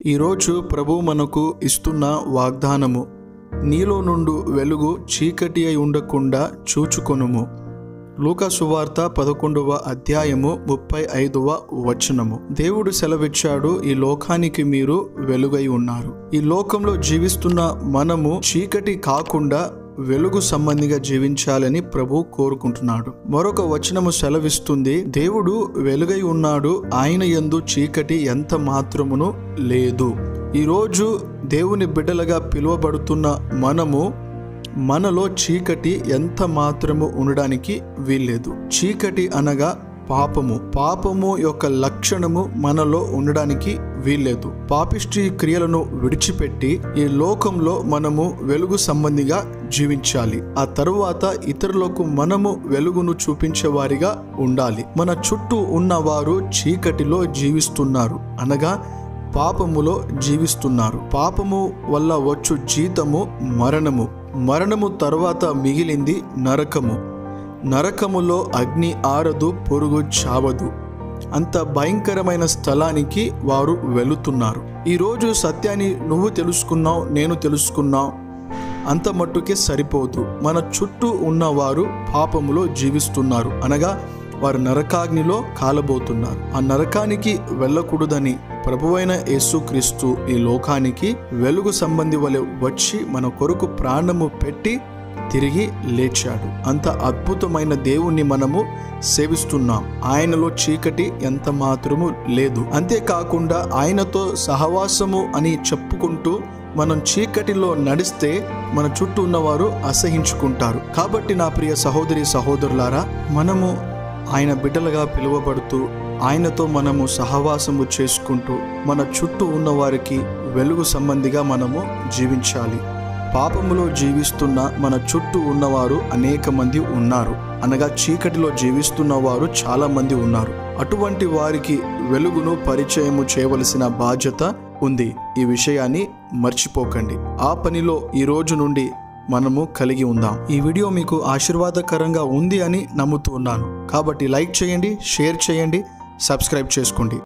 ఈరోజు ప్రభు మనకు ఇస్తున్న వాగ్దానము నీలో నుండు వెలుగు చీకటి అయి ఉండకుండా చూచుకొనుము లూకా సువార్త పదకొండవ అధ్యాయము ముప్పై ఐదవ వచనము దేవుడు సెలవిచ్చాడు ఈ లోకానికి మీరు వెలుగై ఉన్నారు ఈ లోకంలో జీవిస్తున్న మనము చీకటి కాకుండా వెలుగు సంబంధిగా జీవించాలని ప్రభు కోరుకుంటున్నాడు మరొక వచనము సెలవిస్తుంది దేవుడు వెలుగై ఉన్నాడు ఆయన యందు చీకటి ఎంత మాత్రమును లేదు ఈరోజు దేవుని బిడ్డలుగా పిలువబడుతున్న మనము మనలో చీకటి ఎంత మాత్రము ఉండడానికి వీల్లేదు చీకటి అనగా పాపము పాపము యొక్క లక్షణము మనలో ఉండడానికి వీల్లేదు పాపిష్టి క్రియలను విడిచిపెట్టి ఈ లోకంలో మనము వెలుగు సంబంధిగా జీవించాలి ఆ తరువాత ఇతరులకు మనము వెలుగును చూపించే వారిగా ఉండాలి మన చుట్టూ ఉన్నవారు చీకటిలో జీవిస్తున్నారు అనగా పాపములో జీవిస్తున్నారు పాపము వల్ల వచ్చు జీతము మరణము మరణము తర్వాత మిగిలింది నరకము నరకములో అగ్ని ఆరదు పొరుగు చావదు అంత భయంకరమైన స్థలానికి వారు వెళుతున్నారు ఈరోజు సత్యాన్ని నువ్వు తెలుసుకున్నావు నేను తెలుసుకున్నావు అంత మట్టుకే సరిపోదు మన చుట్టూ ఉన్నవారు పాపములో జీవిస్తున్నారు అనగా వారు నరకాగ్నిలో కాలబోతున్నారు ఆ నరకానికి వెళ్ళకూడదని ప్రభువైన యేసుక్రీస్తు ఈ లోకానికి వెలుగు సంబంధి వలె వచ్చి మన కొరకు ప్రాణము పెట్టి తిరిగి లేచాడు అంత అద్భుతమైన దేవుణ్ణి మనము సేవిస్తున్నాం ఆయనలో చీకటి ఎంత మాత్రము లేదు అంతేకాకుండా ఆయనతో సహవాసము అని చెప్పుకుంటూ మనం చీకటిలో నడిస్తే మన చుట్టూ ఉన్నవారు అసహించుకుంటారు కాబట్టి నా ప్రియ సహోదరి సహోదరులారా మనము ఆయన బిడ్డలుగా పిలువబడుతూ ఆయనతో మనము సహవాసము చేసుకుంటూ మన చుట్టూ ఉన్న వారికి వెలుగు సంబంధిగా మనము జీవించాలి పాపములో జీవిస్తున్న మన చుట్టూ ఉన్నవారు అనేక మంది ఉన్నారు అనగా చీకటిలో జీవిస్తున్న వారు చాలా మంది ఉన్నారు అటువంటి వారికి వెలుగును పరిచయము చేయవలసిన బాధ్యత ఉంది ఈ విషయాన్ని మర్చిపోకండి ఆ పనిలో ఈ రోజు నుండి మనము కలిగి ఉందాం ఈ వీడియో మీకు ఆశీర్వాదకరంగా ఉంది అని నమ్ముతూ ఉన్నాను కాబట్టి లైక్ చేయండి షేర్ చేయండి సబ్స్క్రైబ్ చేసుకోండి